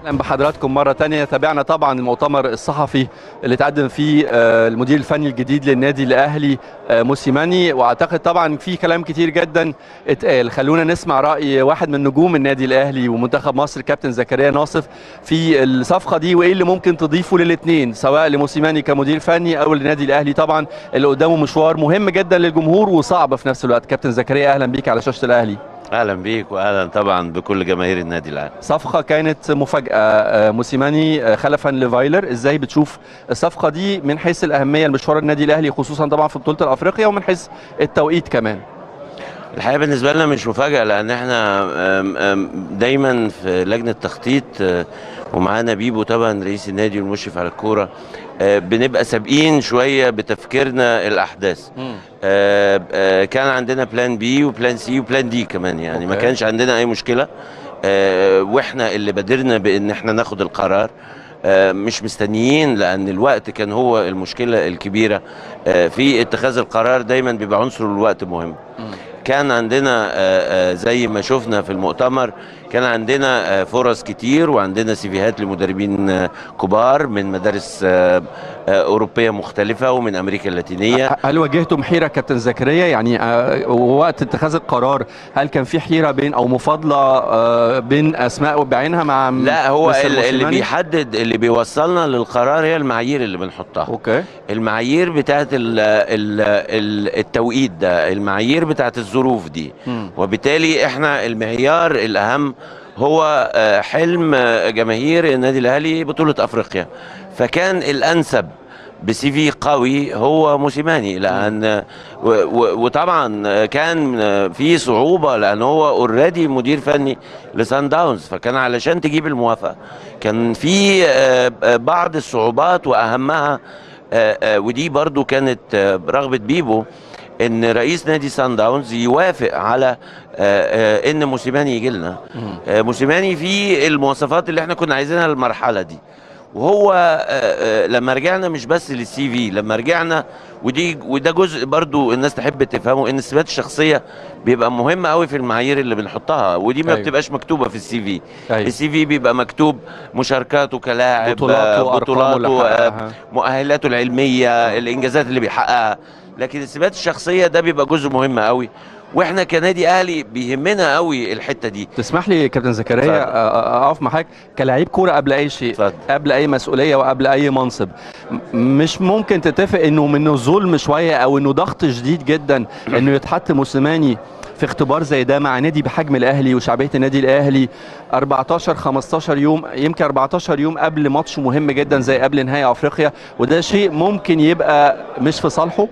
اهلا بحضراتكم مره تانية تابعنا طبعا المؤتمر الصحفي اللي تقدم فيه آه، المدير الفني الجديد للنادي الاهلي آه، موسيماني واعتقد طبعا في كلام كتير جدا اتقال خلونا نسمع راي واحد من نجوم النادي الاهلي ومنتخب مصر كابتن زكريا ناصف في الصفقه دي وايه اللي ممكن تضيفه للاثنين سواء لموسيماني كمدير فني او للنادي الاهلي طبعا اللي قدامه مشوار مهم جدا للجمهور وصعب في نفس الوقت كابتن زكريا اهلا بيك على شاشه الاهلي اهلا بيك واهلا طبعا بكل جماهير النادي الاهلي صفقه كانت مفاجاه آه، موسيماني آه، خلفا لفايلر ازاي بتشوف الصفقه دي من حيث الاهميه لمشوار النادي الاهلي خصوصا طبعا في بطوله الافريقيا ومن حيث التوقيت كمان الحقيقه بالنسبه لنا مش مفاجاه لان احنا آم، آم، دايما في لجنه تخطيط آه، ومعانا بيبو طبعا رئيس النادي والمشرف على الكوره آه، بنبقى سابقين شويه بتفكيرنا الاحداث آه، آه، كان عندنا بلان بي وبلان سي وبلان دي كمان يعني ما أوكي. كانش عندنا اي مشكله آه، واحنا اللي بادرنا بان احنا ناخد القرار آه، مش مستنيين لان الوقت كان هو المشكله الكبيره آه، في اتخاذ القرار دايما بيبقى عنصر الوقت مهم كان عندنا آه، آه، زي ما شفنا في المؤتمر كان عندنا آه، فرص كتير وعندنا سيفيهات لمدربين آه، كبار من مدارس آه، آه، أوروبية مختلفة ومن أمريكا اللاتينية هل واجهتم حيره كابتن زكريا يعني آه، وقت اتخاذ القرار هل كان في حيره بين او مفاضله آه، بين اسماء بعينها مع م- لا هو مستر ال- اللي موسيماني؟ بيحدد اللي بيوصلنا للقرار هي المعايير اللي بنحطها اوكي المعايير بتاعت ال ال ال التوقيت ده المعايير بتاعت الظروف دي مم. وبالتالي احنا المعيار الاهم هو آه، حلم آه، جماهير النادي الاهلي بطوله افريقيا فكان الانسب بسي في قوي هو موسيماني لان و- و- وطبعا كان في صعوبه لان هو اوريدي مدير فني لسان داونز فكان علشان تجيب الموافقه كان في آه، آه، بعض الصعوبات واهمها آه، آه، ودي برضو كانت آه، رغبه بيبو ان رئيس نادي سان داونز يوافق على آه، آه، ان موسيماني يجي لنا آه، موسيماني فيه المواصفات اللي احنا كنا عايزينها للمرحله دي وهو آه، آه، لما رجعنا مش بس للسي في لما رجعنا ودي وده جزء برضو الناس تحب تفهمه ان السمات الشخصيه بيبقى مهم قوي في المعايير اللي بنحطها ودي ما أيوة. بتبقاش مكتوبه في السي في أيوة. السي في بيبقى مكتوب مشاركاته كلاعب بطولاته آه، وأرقامه اللي بطولاته آه، حققها. مؤهلاته العلميه الانجازات اللي بيحققها لكن السمات الشخصيه ده بيبقى جزء مهم قوي واحنا كنادي اهلي بيهمنا قوي الحته دي تسمح لي كابتن زكريا اتفضل. آه، آه، اقف معاك كلاعب كوره قبل اي شيء اتفضل. قبل اي مسؤوليه وقبل اي منصب م- مش ممكن تتفق انه منه ظلم شويه او انه ضغط شديد جدا انه يتحط موسيماني في اختبار زي ده مع نادي بحجم الاهلي وشعبيه النادي الاهلي 14 15 يوم يمكن 14 يوم قبل ماتش مهم جدا زي قبل نهائي افريقيا وده شيء ممكن يبقى مش في صالحه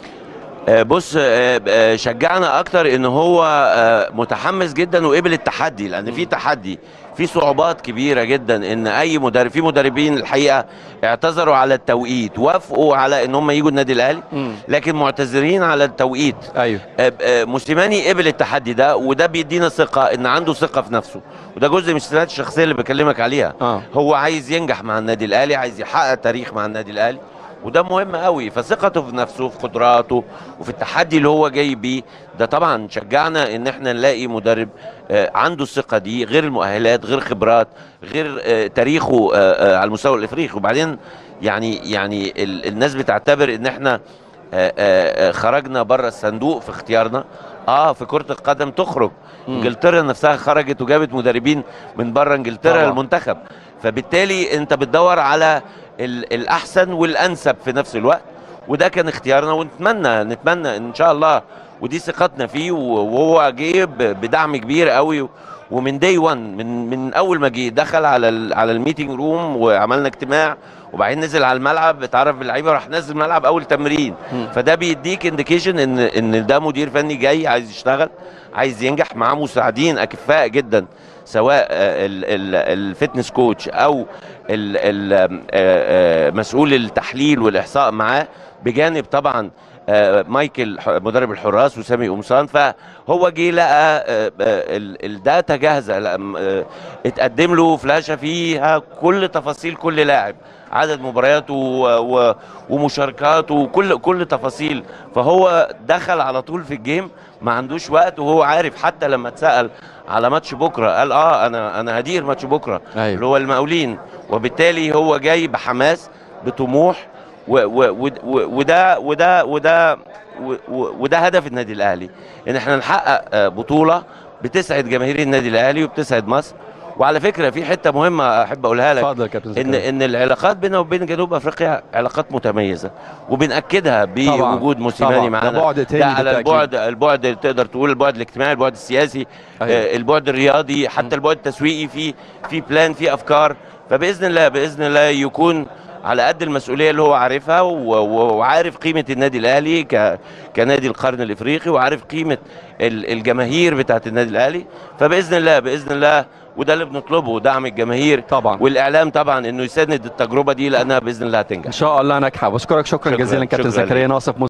آه، بص آه، آه، شجعنا اكتر ان هو آه، متحمس جدا وقبل التحدي لان في تحدي في صعوبات كبيره جدا ان اي مدرب في مدربين الحقيقه اعتذروا على التوقيت وافقوا على ان هم يجوا النادي الاهلي مم. لكن معتذرين على التوقيت ايوه آه، آه، موسيماني قبل التحدي ده وده بيدينا ثقه ان عنده ثقه في نفسه وده جزء من السمات الشخصيه اللي بكلمك عليها اه هو عايز ينجح مع النادي الاهلي عايز يحقق تاريخ مع النادي الاهلي وده مهم قوي فثقته في نفسه في قدراته وفي التحدي اللي هو جاي بيه ده طبعا شجعنا ان احنا نلاقي مدرب آه، عنده الثقه دي غير المؤهلات غير خبرات غير آه، تاريخه آه، آه، على المستوى الافريقي وبعدين يعني يعني ال- الناس بتعتبر ان احنا آه، آه، آه، خرجنا بره الصندوق في اختيارنا اه في كره القدم تخرج مم. انجلترا نفسها خرجت وجابت مدربين من بره انجلترا طبعا. المنتخب فبالتالي انت بتدور على ال- الاحسن والانسب في نفس الوقت وده كان اختيارنا ونتمنى نتمنى ان شاء الله ودي ثقتنا فيه وهو جه ب- بدعم كبير قوي ومن داي 1 من من اول ما جه دخل على ال على الميتنج روم وعملنا اجتماع وبعدين نزل على الملعب اتعرف باللعيبه وراح نزل الملعب اول تمرين مم. فده بيديك انديكيشن ان ان ده مدير فني جاي عايز يشتغل عايز ينجح معاه مساعدين اكفاء جدا سواء آه، ال- ال- الفتنس كوتش او ال- ال- آه، آه، مسؤول التحليل والاحصاء معاه بجانب طبعا آه، مايكل ح- مدرب الحراس وسامي قمصان فهو جه لقى آه، آه، ال- الداتا جاهزه لأ- آه، اتقدم له فلاشه فيها كل تفاصيل كل لاعب عدد مبارياته و- و- ومشاركاته وكل كل تفاصيل فهو دخل على طول في الجيم ما عندوش وقت وهو عارف حتى لما اتسال على ماتش بكره قال اه انا انا هدير ماتش بكره أيوة. اللي هو المقاولين وبالتالي هو جاي بحماس بطموح و و و وده وده وده و- و- وده هدف النادي الاهلي ان احنا نحقق آه، بطوله بتسعد جماهير النادي الاهلي وبتسعد مصر وعلى فكره في حته مهمه احب اقولها لك اتفضل يا كابتن ان زكريا ان العلاقات بيننا وبين جنوب افريقيا علاقات متميزه وبناكدها طبعاً. بوجود موسيماني طبعاً. ده معانا بعد تاني ده على بالتأكيد. البعد البعد اللي تقدر تقول البعد الاجتماعي البعد السياسي أيوة. آه، البعد الرياضي حتى البعد التسويقي في في بلان في افكار فباذن الله باذن الله يكون على قد المسؤوليه اللي هو عارفها و- و- وعارف قيمه النادي الاهلي ك كنادي القرن الافريقي وعارف قيمه ال- الجماهير بتاعه النادي الاهلي فباذن الله باذن الله وده اللي بنطلبه دعم الجماهير طبعا والاعلام طبعا انه يساند التجربه دي لانها باذن الله ان هتنجح شاء الله ناجحه بشكرك شكرا شكراً. جزيلا كابتن شكراً زكريا ليك. ناصف